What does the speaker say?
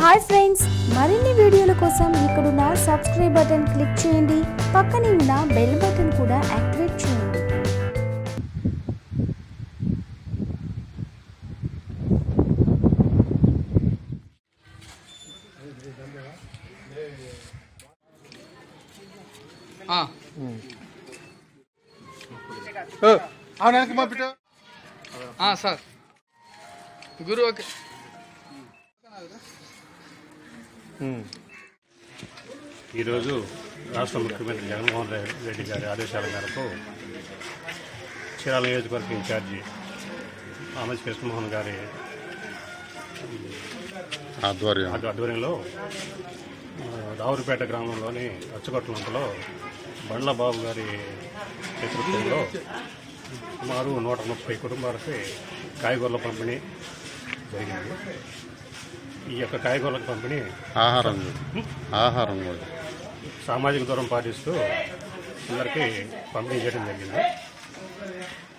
Hi friends మరిన్ని వీడియోల కోసం ఇక్కడున్న సబ్స్క్రైబ్ బటన్ క్లిక్ చేయండి పక్కనే ఉన్న బెల్ బటన్ కూడా యాక్టివేట్ చేయండి ఆ, అవును వెనక్కి పంపిట ఆ, సార్ గురు ఓకే ఈరోజు రాష్ట్ర ముఖ్యమంత్రి జగన్మోహన్ రెడ్డి గారి ఆదేశాల మేరకు చీరాల నియోజకవర్గ ఇన్ఛార్జి ఆమెజ్ కృష్ణమోహన్ గారి ఆధ్వర్యం ఆధ్వ- ఆధ్వర్యంలో ఆ, రావురిపేట గ్రామంలోని అచ్చగొట్టలంపలో బండ్ల బాబు గారి నేతృత్వంలో సుమారు నూట ముప్పై కుటుంబాలకి కాయగూరల పంపిణీ జరిగింది ఈ యొక్క కాయగూరల పంపిణీ ఆహారం కూడా. ఆహారం కూడా సామాజిక దూరం పాటిస్తూ అందరికీ పంపిణీ చేయడం జరిగింది